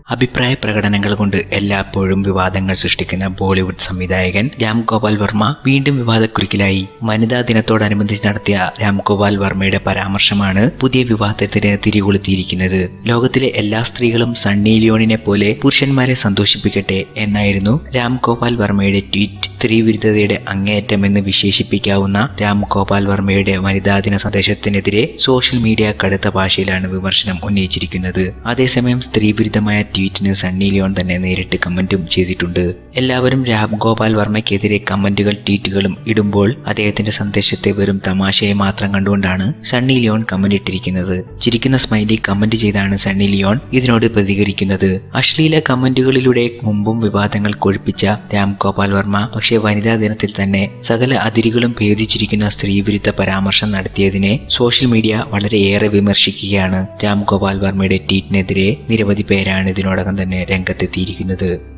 അഭിപ്രായ പ്രകടനങ്ങൾ കൊണ്ട് എല്ലായ്പ്പോഴും വിവാദങ്ങൾ സൃഷ്ടിക്കുന്ന ബോളിവുഡ് സംവിധായകൻ രാം ഗോപാൽ വർമ്മ വീണ്ടും വിവാദക്കുരുക്കിലായി വനിതാ ദിനത്തോടനുബന്ധിച്ച് നടത്തിയ രാം ഗോപാൽ വർമ്മയുടെ പരാമർശമാണ് പുതിയ വിവാദത്തിന് തിരികൊളുത്തിയിരിക്കുന്നത് ലോകത്തിലെ എല്ലാ സ്ത്രീകളും സണ്ണി ലിയോണിനെ പോലെ പുരുഷന്മാരെ സന്തോഷിപ്പിക്കട്ടെ എന്നായിരുന്നു രാം ഗോപാൽ വർമ്മയുടെ ട്വീറ്റ് സ്ത്രീവിരുദ്ധതയുടെ അങ്ങേയറ്റമെന്ന് വിശേഷിപ്പിക്കാവുന്ന രാം ഗോപാൽ വർമ്മയുടെ വനിതാ ദിന സന്ദേശത്തിനെതിരെ സോഷ്യൽ മീഡിയ കടുത്ത ഭാഷയിലാണ് വിമർശനം ഉന്നയിച്ചിരിക്കുന്നത് അതേസമയം സ്ത്രീവിരുദ്ധമായ ട്വീറ്റിന് സണ്ണി ലിയോൺ തന്നെ നേരിട്ട് കമന്റും ചെയ്തിട്ടുണ്ട് എല്ലാവരും രാം ഗോപാൽ വർമ്മയ്ക്കെതിരെ കമന്റുകൾ ട്വീറ്റുകളും ഇടുമ്പോൾ അദ്ദേഹത്തിന്റെ സന്ദേശത്തെ വെറും തമാശയെ മാത്രം കണ്ടുകൊണ്ടാണ് സണ്ണി ലിയോൺ കമന്റ് ഇട്ടിരിക്കുന്നത് ചിരിക്കുന്ന സ്മൈലി കമന്റ് ചെയ്താണ് സണ്ണി ലിയോൺ ഇതിനോട് പ്രതികരിക്കുന്നത് അശ്ലീല കമന്റുകളിലൂടെ മുമ്പും വിവാദങ്ങൾ കൊഴുപ്പിച്ച രാം ഗോപാൽ വർമ്മ പക്ഷേ വനിതാ ദിനത്തിൽ തന്നെ സകല അതിരുകളും ഭേദിച്ചിരിക്കുന്ന സ്ത്രീവിരുദ്ധ പരാമർശം നടത്തിയതിനെ സോഷ്യൽ മീഡിയ വളരെയേറെ വിമർശിക്കുകയാണ് രാം ഗോപാൽ വർമ്മയുടെ ട്വീറ്റിനെതിരെ നിരവധി പേരാണ് ഇതിനോടകം തന്നെ രംഗത്തെത്തിയിരിക്കുന്നത്